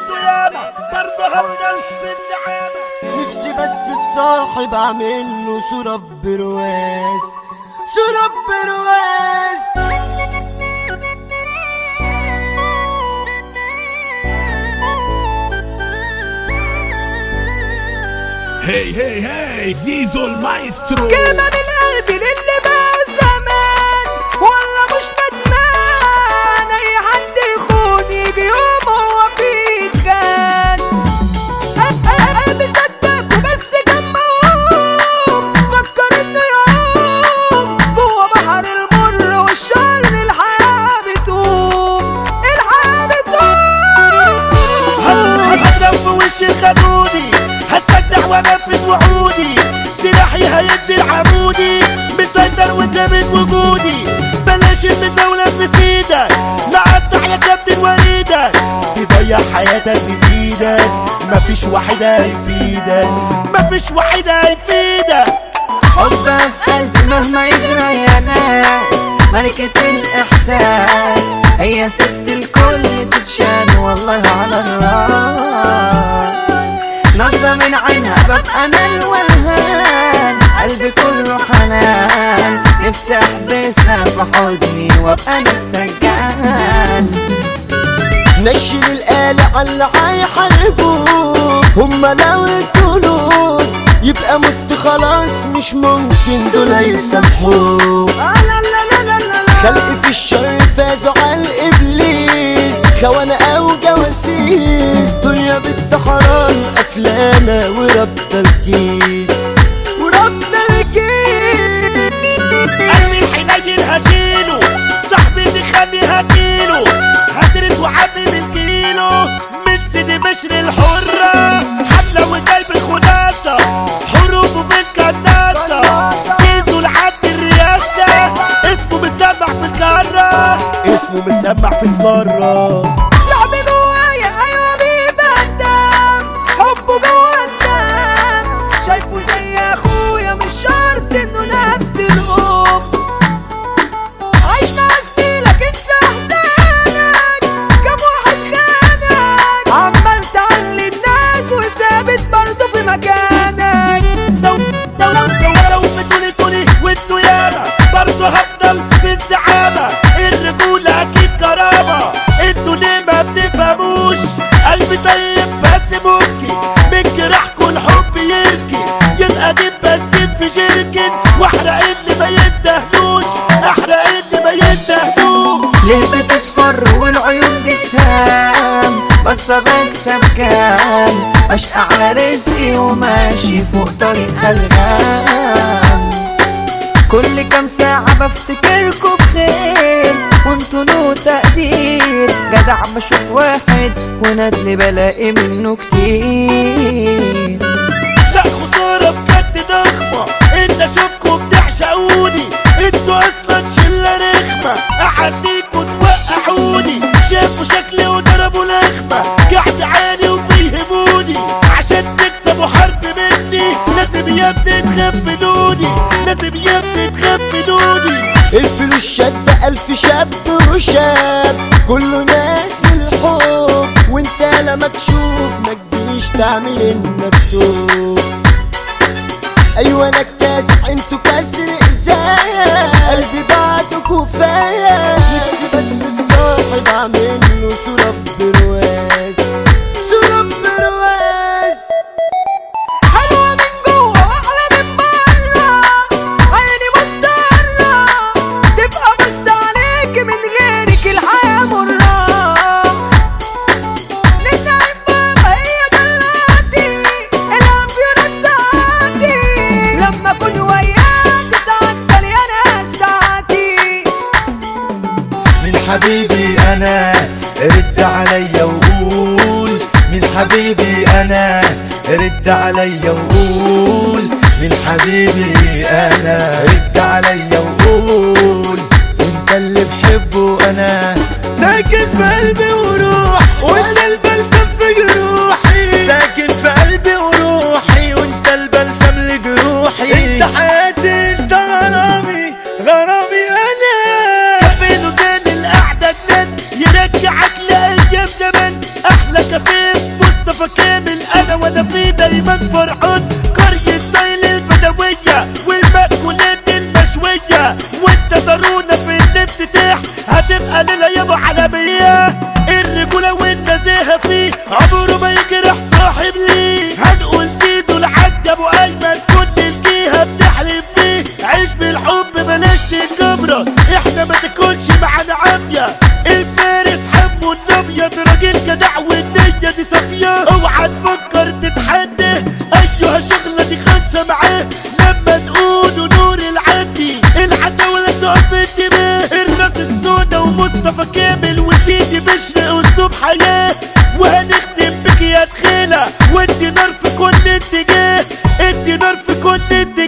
وانتو ياما برضه هفضل في السعادة نفسي بس في صاحب اعمل له صورة في برواز صورة في برواز هي هي هي زيزو المايسترو كلمة من قلبي للي باعوا الزمان والله مش ندمان أي حد يخون يجي يوم هو فيه يتخان قلبي صدق وبس كان موهوم فكر إنه يعوم جوا بحر المر والشر الحياة بتقوم الحياة بتقوم هضرب في وش خدودي هستجدع وانفذ وعودي سلاحي هينزل عمودي مسيطر وثابت وجودي بلاش المزاولة في سيدك نقطع يا كابتن وليدك تضيع حياتك بايدك مفيش واحد هيفيدك مفيش واحد هيفيدك حبها في قلبي مهما يجرى يا ناس ملكة الإحساس هي ست الكل تتشان والله على الراس نظرة من عينها ببقى أنا الولهان قلبي كله حنان نفسي أحبسها في حضني وأبقى أنا السجان نشل الآلة على اللي هيحاربوه هما لو الجنود يبقى مت خلاص مش ممكن دول هيسامحوه خلق في الشر فازوا على الإبليس خوانة أو جواسيس دنيا بنت حرام أفلامة وربطة الكيس وربطة الكيس قلبي الحنين هشيله صاحبي بخلي هجيله هدرس وعبي بالكيلو من سيدي بشر الحرة حملة وقلب الخلاصة حروبه بالكناسة زيزو العبد الرياسة اسمه مسمع في القارة اسمه مسمع في القارة صعب جوايا ايوه بيبدم حبه جوا الدم شايفه زي اخويا مش شرط انه نفس الام عايش مع زميلك انسى احزانك كم واحد خانك عمال تعلي الناس وثابت برضه في مكانك لو لو لو لو لو بتقولي تقولي وانتوا ياما برضه هفضل في السعادة الرجولة أكيد كرامة انتوا ليه ما بتفهموش قلبي طيب بس ممكن من جراحكوا الحب يركن يبقى دي بنزين في جركن واحرق اللي ما يستاهلوش احرق اللي ما يستاهلوش ليه بتصفر والعيون دي سهام بس بكسب كام اشقى على رزقي وماشي فوق طريق الغام كل كام ساعة بفتكركوا بخير وانتوا له تقدير جدع بشوف واحد وندل بلاقي منه كتير لا خسارة بجد ضخمة ان اشوفكم بتعشقوني انتوا اصلا شلة رخمة اعديكوا توقعوني شافوا شكلي وضربوا لخمة قاعد عالي وبيهموني عشان تكسبوا حرب مني لازم يا ابني تغفلوني لازم يا ابني تغفلوني الفلوس شد ألف شاب وشاب كله ناس الحب وانت لما تشوف ما تجيش تعمل انك توب ايوه انا الكاسح انتوا كسر ازاي قلبي بعدكوا كفايه نفسي بس في صاحب اعمل له صوره في برواز صوره في برواز حلوة من جوه واحلى من بره عيني مضطرة تبقى بس عليك من غيرك الحياة مرة نتعب ماما هي دلوقتي الأفيون بتاعتي لما أكون وياك تعطل يا ناس ساعتي من حبيبي انا رد عليا وقول من حبيبي انا رد عليا وقول من حبيبي انا رد عليا وقول انت اللي بحبه انا ساكن في قلبي وروح وانت البلسم في جروحي ساكن في قلبي وروحي وانت البلسم لجروحي انت حياتي انت غرامي غرامي انا كافيه زين القعدة جنان يرجعك لأيام زمان أحلى كافيه العالمية والمأكولات المشوية وانت صارونا في الافتتاح هتبقى ليلة يابا عالمية الرجولة والنزاهة فيه عمره ما يجرح صاحب ليه هنقول زيزو لحد ابو ايمن كل الجهة بتحلم بيه عيش بالحب بلاش تتجبرة احنا ما تاكلش معانا عافية الفارس حمو الابيض راجل جدع والنية دي صافية اوعى تفكر تتحدى ايها شغلة دي خالصة معاه لما نقول نور العدي العداولة تقف انتباه الراس السودا ومصطفى كامل وسيدي بشر اسلوب حياة وهنختم بك يا دخيلة وانت نار في كل اتجاه انت نار في كل اتجاه